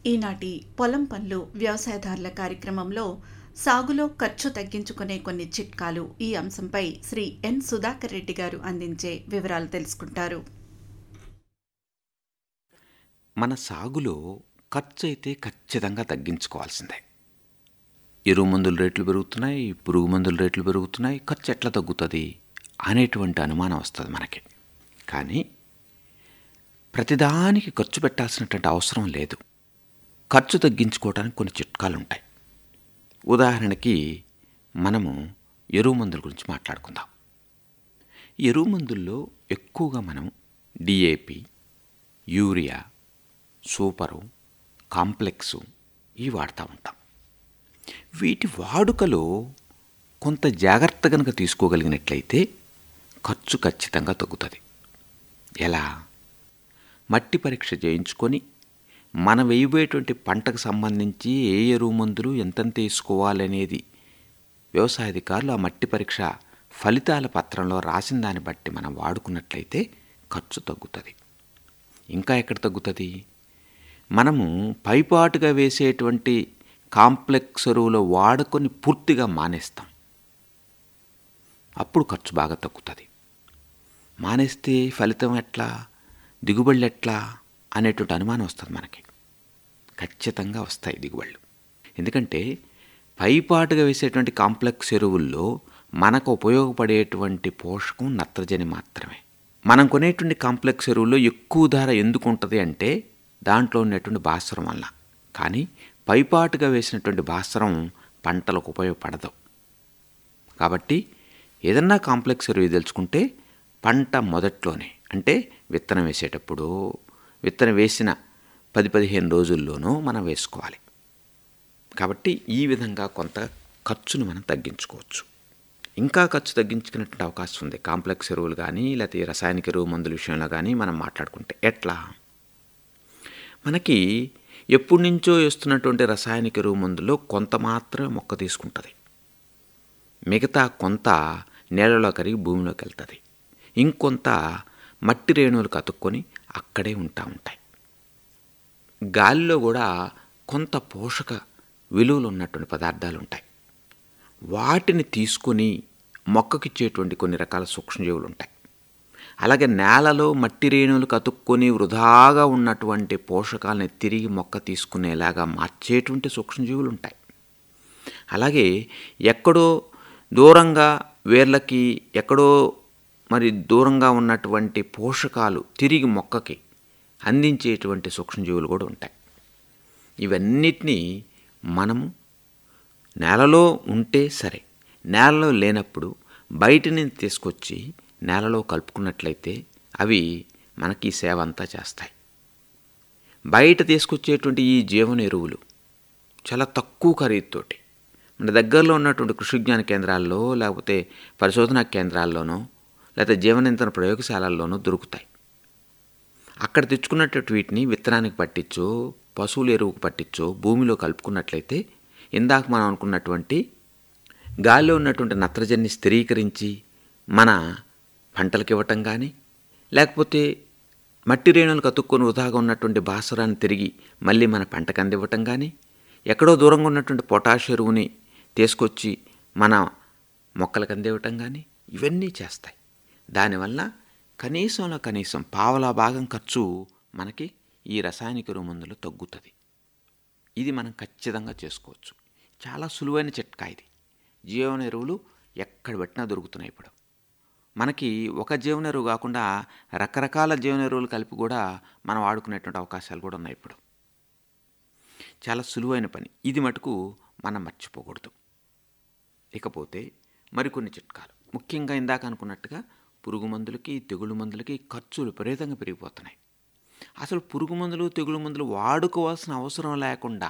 ఈనాటి పొలం పనులు వ్యవసాయదారుల కార్యక్రమంలో సాగులో ఖర్చు తగ్గించుకునే కొన్ని చిట్కాలు ఈ అంశంపై శ్రీ ఎన్ సుధాకర్ రెడ్డి గారు అందించే వివరాలు తెలుసుకుంటారు మన సాగులో ఖర్చు అయితే ఖచ్చితంగా తగ్గించుకోవాల్సిందే ఎరువు మందుల రేట్లు పెరుగుతున్నాయి పురుగు మందుల రేట్లు పెరుగుతున్నాయి ఖర్చు ఎట్లా తగ్గుతుంది అనేటువంటి అనుమానం వస్తుంది మనకి కానీ ప్రతిదానికి ఖర్చు పెట్టాల్సినటువంటి అవసరం లేదు ఖర్చు తగ్గించుకోవడానికి కొన్ని చిట్కాలు ఉంటాయి ఉదాహరణకి మనము ఎరువు మందుల గురించి మాట్లాడుకుందాం ఎరువు మందుల్లో ఎక్కువగా మనం డిఏపి యూరియా సూపరు కాంప్లెక్సు ఇవి వాడుతూ ఉంటాం వీటి వాడుకలో కొంత జాగ్రత్త కనుక తీసుకోగలిగినట్లయితే ఖర్చు ఖచ్చితంగా తగ్గుతుంది ఎలా మట్టి పరీక్ష చేయించుకొని మన వేయబోయేటువంటి పంటకు సంబంధించి ఏ ఎరువు మందులు ఎంతెంత వేసుకోవాలనేది వ్యవసాయ అధికారులు ఆ మట్టి పరీక్ష ఫలితాల పత్రంలో రాసిన దాన్ని బట్టి మనం వాడుకున్నట్లయితే ఖర్చు తగ్గుతుంది ఇంకా ఎక్కడ తగ్గుతుంది మనము పైపాటుగా వేసేటువంటి కాంప్లెక్స్ ఎరువుల వాడుకొని పూర్తిగా మానేస్తాం అప్పుడు ఖర్చు బాగా తగ్గుతుంది మానేస్తే ఫలితం ఎట్లా దిగుబడులు ఎట్లా అనేటువంటి అనుమానం వస్తుంది మనకి ఖచ్చితంగా వస్తాయి దిగుబడులు ఎందుకంటే పైపాటుగా వేసేటువంటి కాంప్లెక్స్ ఎరువుల్లో మనకు ఉపయోగపడేటువంటి పోషకం నత్రజని మాత్రమే మనం కొనేటువంటి కాంప్లెక్స్ ఎరువుల్లో ఎక్కువ ధర ఎందుకు ఉంటుంది అంటే దాంట్లో ఉన్నటువంటి భాస్వరం వల్ల కానీ పైపాటుగా వేసినటువంటి భాస్వరం పంటలకు ఉపయోగపడదు కాబట్టి ఏదన్నా కాంప్లెక్స్ ఎరువు తెలుసుకుంటే పంట మొదట్లోనే అంటే విత్తనం వేసేటప్పుడు విత్తనం వేసిన పది పదిహేను రోజుల్లోనూ మనం వేసుకోవాలి కాబట్టి ఈ విధంగా కొంత ఖర్చును మనం తగ్గించుకోవచ్చు ఇంకా ఖర్చు తగ్గించుకునేటువంటి అవకాశం ఉంది కాంప్లెక్స్ ఎరువులు కానీ లేకపోతే రసాయనిక ఎరువు మందుల విషయంలో కానీ మనం మాట్లాడుకుంటే ఎట్లా మనకి ఎప్పటి నుంచో వేస్తున్నటువంటి రసాయనిక ఎరువు మందులో కొంత మాత్రమే మొక్క తీసుకుంటుంది మిగతా కొంత నేలలో కరిగి భూమిలోకి వెళ్తుంది ఇంకొంత మట్టి రేణువులకు అతుక్కొని అక్కడే ఉంటా ఉంటాయి గాలిలో కూడా కొంత పోషక విలువలు ఉన్నటువంటి పదార్థాలు ఉంటాయి వాటిని తీసుకొని మొక్కకిచ్చేటువంటి కొన్ని రకాల సూక్ష్మజీవులు ఉంటాయి అలాగే నేలలో మట్టి రేణువులకు అతుక్కొని వృధాగా ఉన్నటువంటి పోషకాలని తిరిగి మొక్క తీసుకునేలాగా మార్చేటువంటి సూక్ష్మజీవులు ఉంటాయి అలాగే ఎక్కడో దూరంగా వేర్లకి ఎక్కడో మరి దూరంగా ఉన్నటువంటి పోషకాలు తిరిగి మొక్కకి అందించేటువంటి సూక్ష్మజీవులు కూడా ఉంటాయి ఇవన్నిటినీ మనము నేలలో ఉంటే సరే నేలలో లేనప్పుడు బయట నుంచి తీసుకొచ్చి నేలలో కలుపుకున్నట్లయితే అవి మనకి సేవ అంతా చేస్తాయి బయట తీసుకొచ్చేటువంటి ఈ జీవన ఎరువులు చాలా తక్కువ ఖరీదుతోటి మన దగ్గరలో ఉన్నటువంటి కృషి విజ్ఞాన కేంద్రాల్లో లేకపోతే పరిశోధనా కేంద్రాల్లోనో లేకపోతే జీవనింధన ప్రయోగశాలల్లోనూ దొరుకుతాయి అక్కడ తెచ్చుకున్నటువంటి వీటిని విత్తనానికి పట్టించో పశువుల ఎరువుకు పట్టించో భూమిలో కలుపుకున్నట్లయితే ఇందాక మనం అనుకున్నటువంటి గాలిలో ఉన్నటువంటి నత్రజన్ని స్థిరీకరించి మన పంటలకు ఇవ్వటం కానీ లేకపోతే మట్టి రేణులకు అతుక్కొని వృధాగా ఉన్నటువంటి భాస్వరాన్ని తిరిగి మళ్ళీ మన పంటకు అందివ్వటం కానీ ఎక్కడో దూరంగా ఉన్నటువంటి పొటాష్ ఎరువుని తీసుకొచ్చి మన మొక్కలకు అందివ్వటం కానీ ఇవన్నీ చేస్తాయి దానివల్ల కనీసంలో కనీసం పావలా భాగం ఖర్చు మనకి ఈ రసాయనిక ఎరువు మందులు తగ్గుతుంది ఇది మనం ఖచ్చితంగా చేసుకోవచ్చు చాలా సులువైన చిట్కా ఇది జీవన ఎరువులు ఎక్కడ పెట్టినా దొరుకుతున్నాయి ఇప్పుడు మనకి ఒక జీవన ఎరువు కాకుండా రకరకాల జీవన ఎరువులు కలిపి కూడా మనం వాడుకునేటువంటి అవకాశాలు కూడా ఉన్నాయి ఇప్పుడు చాలా సులువైన పని ఇది మటుకు మనం మర్చిపోకూడదు ఇకపోతే మరికొన్ని చిట్కాలు ముఖ్యంగా ఇందాక అనుకున్నట్టుగా పురుగు మందులకి తెగులు మందులకి ఖర్చులు విపరీతంగా పెరిగిపోతున్నాయి అసలు పురుగు మందులు తెగులు మందులు వాడుకోవాల్సిన అవసరం లేకుండా